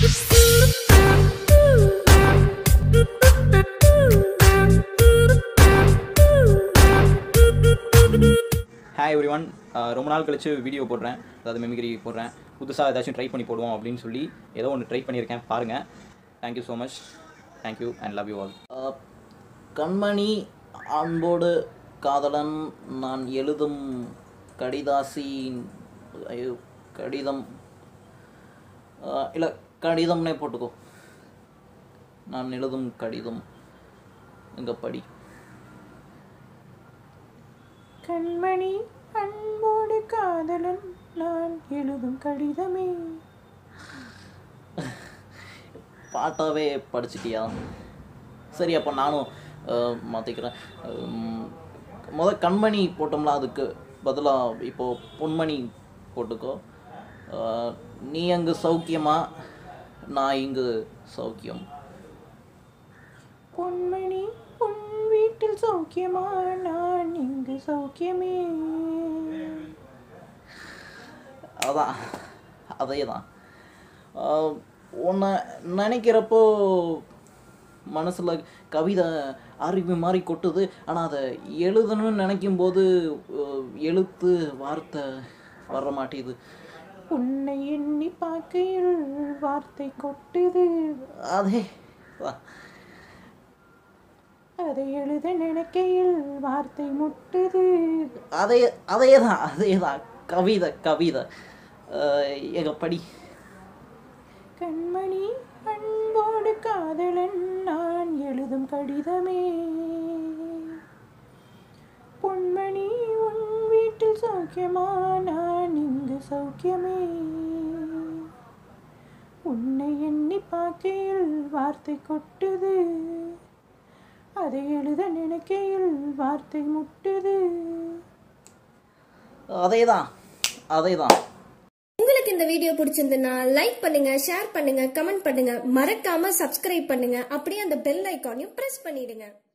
hi every one ரொம்ப நாள் கழிச்சு வீடியோ போடுறேன் அதாவது மெமிக்ரி போடுறேன் புதுசாக ஏதாச்சும் ட்ரை பண்ணி போடுவோம் அப்படின்னு சொல்லி ஏதோ ஒன்று ட்ரை பண்ணியிருக்கேன் பாருங்கள் thank you so much thank you and love you all கண்மணி அன்போடு காதலன் நான் எழுதும் கடிதாசி ஐயோ கடிதம் இல்லை கடிதம்னே போட்டுக்கோ நான் எழுதும் கடிதம் இங்கே படி கண்மணி அன்போடு காதலன் நான் எழுதும் கடிதமே பாட்டாவே படிச்சிட்டியா சரி அப்போ நானும் மாற்றிக்கிறேன் முத கண்மணி போட்டோம்ல அதுக்கு பதிலாக இப்போது பொன்மணி போட்டுக்கோ அஹ், நீ அங்கு சௌக்கியமா நான் இங்கு சௌக்கியம் பொன்மணி உன் வீட்டில் சௌக்கியமா நான் இங்கு சௌக்கியமே அதான் அதே தான் உன்னை நினைக்கிறப்போ மனசில் கவிதை அருவி மாதிரி கொட்டுது ஆனால் அதை எழுதணும்னு நினைக்கும்போது அஹ், எழுத்து வார்த்தை வர மாட்டேது உன்னை எண்ணி பார்க்கையில் வார்த்தை கொட்டுது அதே தான் அதை எழுத நினைக்கையில் வார்த்தை முட்டுது அதே அதே தான் அதே தான் கவிதை கவிதை அஹ், எங்க படி கண்மணி அன்போடு காதலன் நான் எழுதும் கடிதமே பொன்மணி உன் வீட்டில் சௌக்கியமா நான் இங்கு சௌக்கியமே உன்னை எண்ணி பார்க்கையில் வார்த்தை கொட்டுது அதை எழுத நினைக்கையில் வார்த்தை முட்டுது அதே தான் அதே தான் உங்களுக்கு இந்த வீடியோ பிடிச்சிருந்ததுன்னா லைக் பண்ணுங்க ஷேர் பண்ணுங்க கமெண்ட் பண்ணுங்க மறக்காம சப்ஸ்கிரைப் பண்ணுங்க அப்படியே அந்த பெல் ஐக்கானையும் பிரஸ் பண்ணிடுங்க